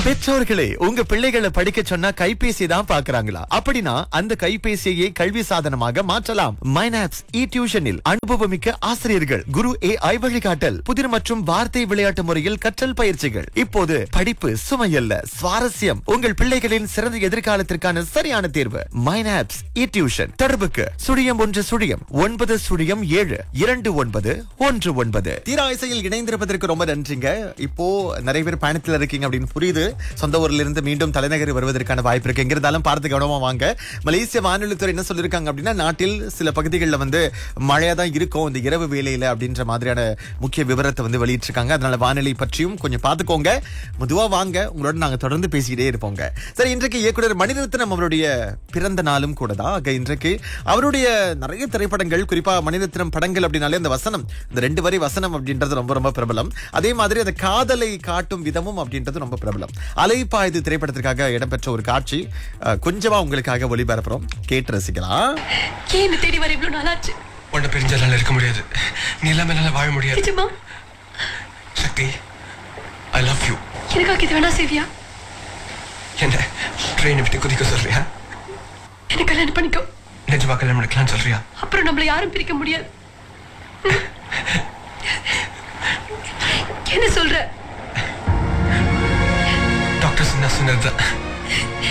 பெற்றோர்களே உங்க பிள்ளைகளை படிக்க சொன்னா கைபேசி தான் பாக்குறாங்களா அப்படின்னா அந்த கைபேசியை கல்வி சாதனமாக மாற்றலாம் மைனாப்ஸ் இ டியூஷனில் அனுபவமிக்க ஆசிரியர்கள் குரு ஏ ஐ வழிகாட்டல் புதிர் மற்றும் வார்த்தை விளையாட்டு முறையில் கற்றல் பயிற்சிகள் இப்போது படிப்பு சுமையல்ல சுவாரஸ்யம் உங்கள் பிள்ளைகளின் சிறந்த எதிர்காலத்திற்கான சரியான தேர்வு மைனாப்ஸ் இ டியூஷன் தொடர்புக்கு சுழியம் ஒன்று சுழியம் ஒன்பது சுழியம் ஏழு இரண்டு ஒன்பது ஒன்று ஒன்பது தீரா இசையில் இணைந்திருப்பதற்கு ரொம்ப நன்றிங்க இப்போ நிறைய பேர் பயணத்துல இருக்கீங்க அப்படின்னு புரியுது சொந்த ஊர்ல இருந்து மீண்டும் தலைநகர் வருவதற்கான வாய்ப்பு இருக்கு எங்க இருந்தாலும் பார்த்து கவனமா வாங்க மலேசிய வானொலித்துறை என்ன சொல்லிருக்காங்க அப்படின்னா நாட்டில் சில பகுதிகளில் வந்து மழையா தான் இருக்கும் இந்த இரவு வேளையில அப்படின்ற மாதிரியான முக்கிய விவரத்தை வந்து வெளியிட்டிருக்காங்க அதனால வானிலை பற்றியும் கொஞ்சம் பார்த்துக்கோங்க மெதுவா வாங்க உங்களோட நாங்க தொடர்ந்து பேசிக்கிட்டே இருப்போங்க சரி இன்றைக்கு இயக்குனர் மணிரத்னம் அவருடைய பிறந்த நாளும் கூட தான் ஆக இன்றைக்கு அவருடைய நிறைய திரைப்படங்கள் குறிப்பா மணிரத்னம் படங்கள் அப்படின்னாலே அந்த வசனம் இந்த ரெண்டு வரி வசனம் அப்படின்றது ரொம்ப ரொம்ப பிரபலம் அதே மாதிரி அந்த காதலை காட்டும் விதமும் அப்படின்றது ரொம்ப பிரபலம் அலைப்பாயுது திரைப்படத்திற்காக இடம்பெற்ற ஒரு காட்சி அஹ், கொஞ்சமா உங்களுக்காக ஒளிபரப்புறோம் கேட்டு ரசிக்கலாம் ஏன் என்னை தேடி வர இவ்வளவு நாளாச்சு உன்னை பிரிஞ்ச என்னால இருக்க முடியாது நீ இல்லாம என்னால வாழ முடியாது நிஜமா சக்தி ஐ லவ் யூ எனக்காக இது வேணா செய்வியா என்ன ட்ரெயினை விட்டு குதிக்க சொல்றியா எனக்கு கல்யாணம் பண்ணிக்கோ நிஜமா கல்யாணம் பண்ணிக்கலாம்னு சொல்றியா அப்புறம் நம்மள யாரும் பிரிக்க முடியாது என்ன சொல்ற டாக்டர்ஸ் என்ன சொன்னதுதான்